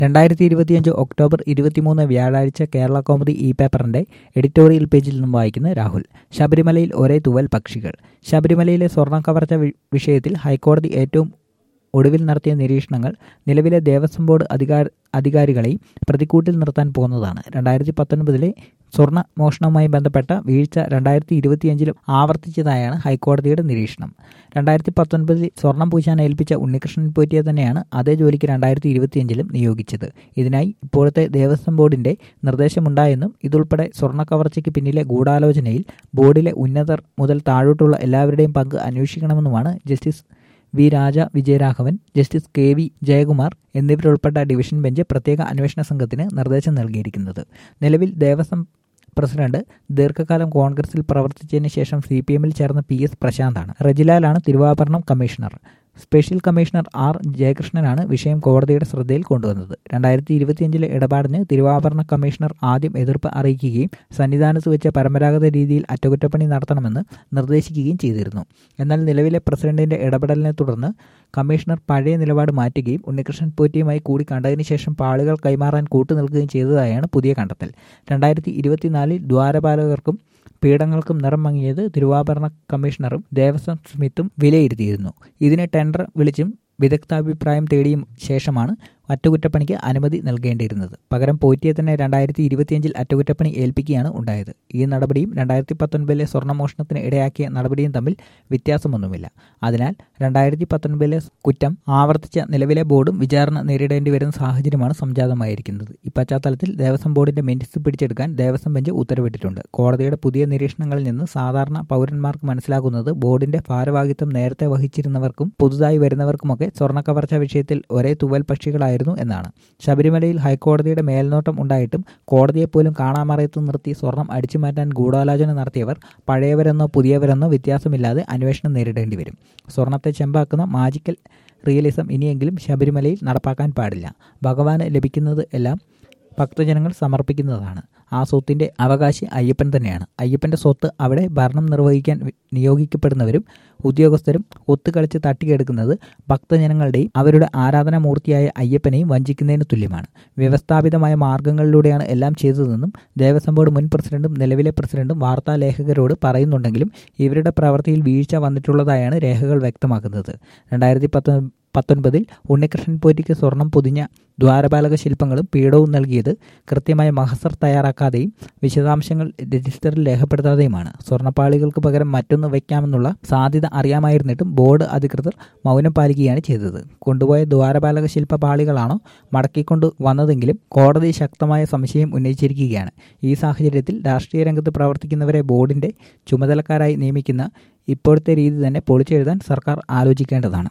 രണ്ടായിരത്തി ഇരുപത്തിയഞ്ച് ഒക്ടോബർ ഇരുപത്തിമൂന്ന് വ്യാഴാഴ്ച കേരള കോമഡി ഇ പേപ്പറിന്റെ എഡിറ്റോറിയൽ പേജിൽ നിന്നും വായിക്കുന്ന രാഹുൽ ശബരിമലയിൽ ഒരേ തൂവൽ പക്ഷികൾ ശബരിമലയിലെ സ്വർണ്ണ കവർച്ച വി- വിഷയത്തിൽ ഹൈക്കോടതി ഏറ്റവും ഒടുവിൽ നടത്തിയ നിരീക്ഷണങ്ങൾ നിലവിലെ ദേവസ്വം ബോർഡ് അധികാര അധികാരികളെയും പ്രതിക്കൂട്ടിൽ നിർത്താൻ പോകുന്നതാണ് രണ്ടായിരത്തി പത്തൊൻപതിലെ സ്വർണ്ണ മോഷണവുമായി ബന്ധപ്പെട്ട വീഴ്ച രണ്ടായിരത്തി ഇരുപത്തിയഞ്ചിലും ആവർത്തിച്ചതായാണ് ഹൈക്കോടതിയുടെ നിരീക്ഷണം രണ്ടായിരത്തി പത്തൊൻപതിൽ സ്വർണം പൂശാൻ ഏൽപ്പിച്ച ഉണ്ണികൃഷ്ണൻ പോറ്റിയെ തന്നെയാണ് അതേ ജോലിക്ക് രണ്ടായിരത്തി ഇരുപത്തിയഞ്ചിലും നിയോഗിച്ചത് ഇതിനായി ഇപ്പോഴത്തെ ദേവസ്വം ബോർഡിന്റെ നിർദ്ദേശമുണ്ടായെന്നും ഇതുൾപ്പെടെ സ്വർണ്ണ കവർച്ചയ്ക്ക് പിന്നിലെ ഗൂഢാലോചനയിൽ ബോർഡിലെ ഉന്നതർ മുതൽ താഴോട്ടുള്ള എല്ലാവരുടെയും പങ്ക് അന്വേഷിക്കണമെന്നുമാണ് justice V Raja Vijayaraghavan justice K V Jayakumar എന്നിവരുൾപ്പെട്ട ഡിവിഷൻ ബെഞ്ച് പ്രത്യേക അന്വേഷണ സംഘത്തിന് നിർദ്ദേശം നൽകിയിരിക്കുന്നത് നിലവിൽ ദേവസ്വം പ്രസിഡന്റ് ദീർഘകാലം കോൺഗ്രസിൽ പ്രവർത്തിച്ചതിന് ശേഷം സി പി എമ്മിൽ ചേർന്ന പി എസ് പ്രശാന്താണ് റജിലാലാണ് Thiruvabharanam commissioner special commissioner R ജയകൃഷ്ണനാണ് വിഷയം കോടതിയുടെ ശ്രദ്ധയിൽ കൊണ്ടുവന്നത് രണ്ടായിരത്തി ഇരുപത്തിയഞ്ചിലെ ഇടപാടിന് തിരുവാഭരണ കമ്മീഷണർ ആദ്യം എതിർപ്പ് അറിയിക്കുകയും സന്നിധാനത്ത് വെച്ച പരമ്പരാഗത രീതിയിൽ അറ്റകുറ്റപ്പണി നടത്തണമെന്ന് നിർദ്ദേശിക്കുകയും ചെയ്തിരുന്നു എന്നാൽ നിലവിലെ പ്രസിഡന്റിന്റെ ഇടപെടലിനെ തുടർന്ന് കമ്മീഷണർ പഴയ നിലപാട് മാറ്റുകയും ഉണ്ണികൃഷ്ണൻ പോറ്റിയുമായി കൂടി കണ്ടതിന് ശേഷം പാളുകൾ കൈമാറാൻ കൂട്ടുനിൽക്കുകയും ചെയ്തതായാണ് പുതിയ കണ്ടെത്തൽ രണ്ടായിരത്തി ഇരുപത്തിനാലിൽ ദ്വാരപാലകർക്കും പീഠങ്ങൾക്കും നിറം മങ്ങിയത് തിരുവാഭരണ കമ്മീഷണറും ദേവസ്വം സ്മിത്തും വിലയിരുത്തിയിരുന്നു ഇതിന് ടെൻഡർ വിളിച്ചും വിദഗ്ധാഭിപ്രായം തേടിയും ശേഷമാണ് അറ്റകുറ്റപ്പണിക്ക് അനുമതി നൽകേണ്ടിയിരുന്നത് പകരം പോറ്റിയെ തന്നെ രണ്ടായിരത്തി ഇരുപത്തിയഞ്ചിൽ അറ്റകുറ്റപ്പണി ഏൽപ്പിക്കുകയാണ് ഉണ്ടായത് ഈ നടപടിയും രണ്ടായിരത്തി പത്തൊൻപതിലെ സ്വർണ്ണമോഷണത്തിന് ഇടയാക്കിയ നടപടിയും തമ്മിൽ വ്യത്യാസമൊന്നുമില്ല അതിനാൽ രണ്ടായിരത്തി പത്തൊൻപതിലെ കുറ്റം ആവർത്തിച്ച നിലവിലെ ബോർഡും വിചാരണ നേരിടേണ്ടി വരുന്ന സാഹചര്യമാണ് സംജാതമായിരിക്കുന്നത് ഈ പശ്ചാത്തലത്തിൽ ദേവസ്വം ബോർഡിന്റെ മിനിറ്റ്സ് പിടിച്ചെടുക്കാൻ ദേവസ്വം ബെഞ്ച് ഉത്തരവിട്ടിട്ടുണ്ട് കോടതിയുടെ പുതിയ നിരീക്ഷണങ്ങളിൽ നിന്ന് സാധാരണ പൗരന്മാർക്ക് മനസ്സിലാകുന്നത് ബോർഡിന്റെ ഭാരവാഹിത്വം നേരത്തെ വഹിച്ചിരുന്നവർക്കും പുതുതായി വരുന്നവർക്കുമൊക്കെ സ്വർണ്ണ കവർച്ച വിഷയത്തിൽ ഒരേ തുവൽ പക്ഷികളായിരുന്നു എന്നാണ് ശബരിമലയിൽ ഹൈക്കോടതിയുടെ മേൽനോട്ടം ഉണ്ടായിട്ടും കോടതിയെപ്പോലും കാണാമറയത്ത് നിർത്തി സ്വർണം അടിച്ചുമാറ്റാൻ ഗൂഢാലോചന നടത്തിയവർ പഴയവരെന്നോ പുതിയവരെന്നോ വ്യത്യാസമില്ലാതെ അന്വേഷണം നേരിടേണ്ടി വരും സ്വർണത്തെ ചെമ്പാക്കുന്ന മാജിക്കൽ റിയലിസം ഇനിയെങ്കിലും ശബരിമലയിൽ നടപ്പാക്കാൻ പാടില്ല ഭഗവാന് ലഭിക്കുന്നത് എല്ലാം ഭക്തജനങ്ങൾ സമർപ്പിക്കുന്നതാണ് ആ സ്വത്തിന്റെ അവകാശി അയ്യപ്പൻ തന്നെയാണ് അയ്യപ്പന്റെ സ്വത്ത് അവിടെ ഭരണം നിർവഹിക്കാൻ വി- നിയോഗിക്കപ്പെടുന്നവരും ഉദ്യോഗസ്ഥരും ഒത്തുകളിച്ച് തട്ടിയെടുക്കുന്നത് ഭക്തജനങ്ങളുടെയും അവരുടെ ആരാധനാമൂർത്തിയായ അയ്യപ്പനെയും വഞ്ചിക്കുന്നതിന് തുല്യമാണ് വ്യവസ്ഥാപിതമായ മാർഗങ്ങളിലൂടെയാണ് എല്ലാം ചെയ്തതെന്നും ദേവസ്വം ബോർഡ് മുൻ പ്രസിഡന്റും നിലവിലെ പ്രസിഡന്റും വാർത്താലേഖകരോട് പറയുന്നുണ്ടെങ്കിലും ഇവരുടെ പ്രവൃത്തിയിൽ വീഴ്ച വന്നിട്ടുള്ളതായാണ് രേഖകൾ വ്യക്തമാക്കുന്നത് രണ്ടായിരത്തി പത്തൊ പത്തൊൻപതിൽ ഉണ്ണികൃഷ്ണൻ പോറ്റിക്ക് സ്വർണം പൊതിഞ്ഞ ദ്വാരപാലക ശില്പങ്ങളും പീഠവും നൽകിയത് കൃത്യമായ മഹസർ തയ്യാറാക്കാതെയും വിശദാംശങ്ങൾ രജിസ്റ്ററിൽ രേഖപ്പെടുത്താതെയുമാണ് സ്വർണ്ണപ്പാളികൾക്ക് പകരം മറ്റൊന്ന് വയ്ക്കാമെന്നുള്ള സാധ്യത അറിയാമായിരുന്നിട്ടും ബോർഡ് അധികൃതർ മൗനം പാലിക്കുകയാണ് ചെയ്തത് കൊണ്ടുപോയ ദ്വാരപാലക ശില്പ പാളികളാണോ മടക്കിക്കൊണ്ട് വന്നതെങ്കിലും കോടതി ശക്തമായ സംശയം ഉന്നയിച്ചിരിക്കുകയാണ് ഈ സാഹചര്യത്തിൽ രാഷ്ട്രീയ രംഗത്ത് പ്രവർത്തിക്കുന്നവരെ ബോർഡിന്റെ ചുമതലക്കാരായി നിയമിക്കുന്ന ഇപ്പോഴത്തെ രീതി തന്നെ പൊളിച്ചെഴുതാൻ സർക്കാർ ആലോചിക്കേണ്ടതാണ്